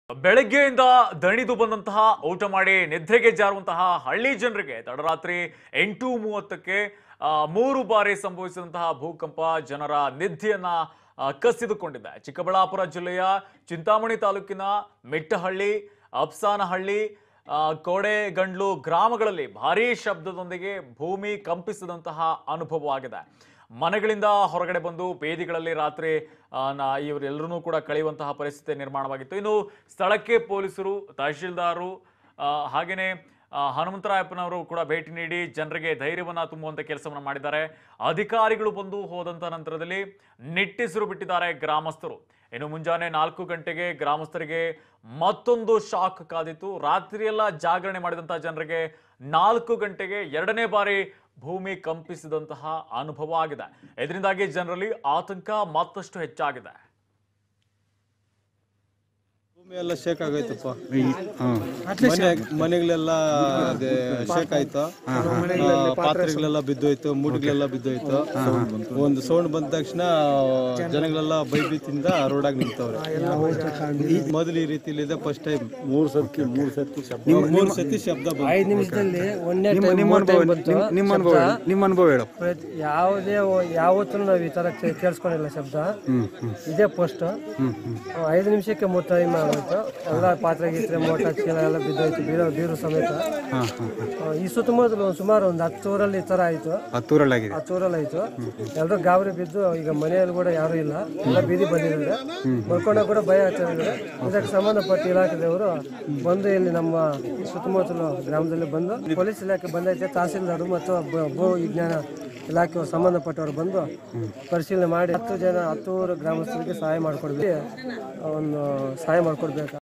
ಬೆಳಗ್ಗೆಯಿಂದ ದಣಿದು ಬಂದಂತಹ ಊಟ ಮಾಡಿ ನಿದ್ರೆಗೆ ಜಾರುವಂತಹ ಹಳ್ಳಿ ಜನರಿಗೆ ತಡರಾತ್ರಿ ಎಂಟು ಮೂವತ್ತಕ್ಕೆ ಆ, ಮೂರು ಬಾರಿ ಸಂಭವಿಸಿದಂತಹ ಭೂಕಂಪ ಜನರ ನಿದ್ದೆಯನ್ನ ಆ, ಕಸಿದುಕೊಂಡಿದೆ ಚಿಕ್ಕಬಳ್ಳಾಪುರ ಜಿಲ್ಲೆಯ ಚಿಂತಾಮಣಿ ತಾಲೂಕಿನ ಮಿಟ್ಟಹಳ್ಳಿ ಅಪ್ಸಾನಹಳ್ಳಿ ಆ, ಕೋಡೆಗಂಡ್ಲು ಗ್ರಾಮಗಳಲ್ಲಿ ಭಾರೀ ಶಬ್ದದೊಂದಿಗೆ ಭೂಮಿ ಕಂಪಿಸಿದಂತಹ ಅನುಭವವಾಗಿದೆ ಮನೆಗಳಿಂದ ಹೊರಗಡೆ ಬಂದು ಬೀದಿಗಳಲ್ಲಿ ರಾತ್ರಿ ಆ, ನಾ ಇವರೆಲ್ಲರೂ ಕೂಡ ಕಳೆಯುವಂತಹ ಪರಿಸ್ಥಿತಿ ನಿರ್ಮಾಣವಾಗಿತ್ತು ಇನ್ನು ಸ್ಥಳಕ್ಕೆ ಪೊಲೀಸರು ತಹಶೀಲ್ದಾರು ಆ, ಹಾಗೇನೆ ಆ, ಹನುಮಂತರಾಯಪ್ಪನವರು ಕೂಡ ಭೇಟಿ ನೀಡಿ ಜನರಿಗೆ ಧೈರ್ಯವನ್ನ ತುಂಬುವಂತ ಕೆಲಸವನ್ನ ಮಾಡಿದ್ದಾರೆ ಅಧಿಕಾರಿಗಳು ಬಂದು ಹೋದಂತ ನಂತರದಲ್ಲಿ ನಿಟ್ಟಿಸಿರು ಬಿಟ್ಟಿದ್ದಾರೆ ಗ್ರಾಮಸ್ಥರು ಇನ್ನು ಮುಂಜಾನೆ ನಾಲ್ಕು ಗಂಟೆಗೆ ಗ್ರಾಮಸ್ಥರಿಗೆ ಮತ್ತೊಂದು ಶಾಕ್ ಕಾದಿತ್ತು ರಾತ್ರಿಯೆಲ್ಲ ಜಾಗರಣೆ ಮಾಡಿದಂತಹ ಜನರಿಗೆ ನಾಲ್ಕು ಗಂಟೆಗೆ ಎರಡನೇ ಬಾರಿ ಭೂಮಿ ಕಂಪಿಸಿದಂತಹ ಅನುಭವ ಆಗಿದೆ ಇದರಿಂದಾಗಿ ಜನರಲ್ಲಿ ಆತಂಕ ಮತ್ತಷ್ಟು ಹೆಚ್ಚಾಗಿದೆ ಭೂಮಿ ಎಲ್ಲ ಶೇಕ್ ಆಗೈತಪ್ಪ ಮನೆ ಮನೆಗಳೆಲ್ಲ ಅದೇ ಶೇಕ್ ಆಯ್ತು ಆ, ಪಾತ್ರೆಗಳೆಲ್ಲ ಬಿದ್ದೋಯ್ತು ಮೂಟಗಳೆಲ್ಲ ಬಿದ್ದೋಯ್ತು ಒಂದು ಸೌಂಡ್ ಬಂದ ತಕ್ಷಣ ಜನಗಳೆಲ್ಲ ಭಯಭೀತಿಯಿಂದ ರೋಡಾಗಿ ನಿಂತವ್ರೆ ಮೊದಲು ಈ ರೀತಿ ಇದೆ ಫಸ್ಟ್ ಟೈಮ್ ಮೂರು ಸತಿ ಮೂರು ಸತಿ ಶಬ್ದ ಮೂರು ಸತಿ ಶಬ್ದ ಬಂತು. ಐದು ನಿಮಿಷದಲ್ಲಿ ಒಂದೇ ನಿಮ್ಮ ನಿಮ್ಮ ಅನುಭವ ನಿಮ್ಮ- ನಿಮ್ಮ ಅನುಭವ ಹೇಳು ನಿಮ್ಮ ಅನುಭವ ಹೇಳು ಪ್ರತಿ- ಯಾವುದೇ ಯಾವತ್ತೂ ನಾವು ಈ ತರ ಕೇ- ಕೇಳಿಸ್ಕೊಂಡಿಲ್ಲ ಶಬ್ದ ಇದೇ ಫಸ್ಟ್ ಐದು ನಿಮಿಷಕ್ಕೆ ಮೂರು ಟೈಮ್ ಆಗೋಯ್ತು ಎಲ್ಲ ಪಾತ್ರೆ ಗೀತ್ರೆ ಮೋಟ ಚೀಲ ಎಲ್ಲ ಬಿದ್ದೋಯ್ತು ಬೀರೋ ಬೀರು ಸಮೇತ ಹಾಂ ಹಾಂ ಆ, ಈ ಸುತ್ತಮುತ್ತಲು ಒಂದು ಸುಮಾರು ಒಂದು ಹತ್ತು ಊರಲ್ಲಿ ಈ ತರ ಆಯ್ತು ಹತ್ತೂರಲ್ಲಿ ಆಗಿದೆ ಹತ್ತು ಊರಲ್ಲಿ ಆಯ್ತು ಎಲ್ಲರೂ ಗಾಬರಿ ಬಿದ್ದು ಈಗ ಮನೆಯಲ್ಲಿ ಕೂಡ ಯಾರು ಇಲ್ಲ ಎಲ್ಲ ಬೀದಿ ಬಂದಿದ್ದಾರೆ ಮಲ್ಕೊಂಡಾಗ ಕೂಡ ಭಯ ಆಗ್ತಾ ಇದ್ದಾರೆ ಇದಕ್ಕೆ ಸಂಬಂಧಪಟ್ಟ ಇಲಾಖೆದವರು ಬಂದು ಇಲ್ಲಿ ನಮ್ಮ ಸುತ್ತಮುತ್ತಲು ಗ್ರಾಮದಲ್ಲಿ ಬಂದು ಪೊಲೀಸ್ ಇಲಾಖೆ ಬಂದೈತೆ ತಹಸೀಲ್ದಾರ್ ಮತ್ತು ಭೂ- ಭೂ ವಿಜ್ಞಾನ ಇಲಾಖೆ ಸಂಬಂಧಪಟ್ಟವರು ಬಂದು ಪರಿಶೀಲನೆ ಮಾಡಿ ಹತ್ತು ಜನ ಹತ್ತು ಊರು ಗ್ರಾಮಸ್ಥರಿಗೆ ಸಹಾಯ ಮಾಡಿಕೊಡ್ಬೇಕು ಒಂದು ಸಹಾಯ ಮಾಡಿಕೊಡ್ಬೇಕು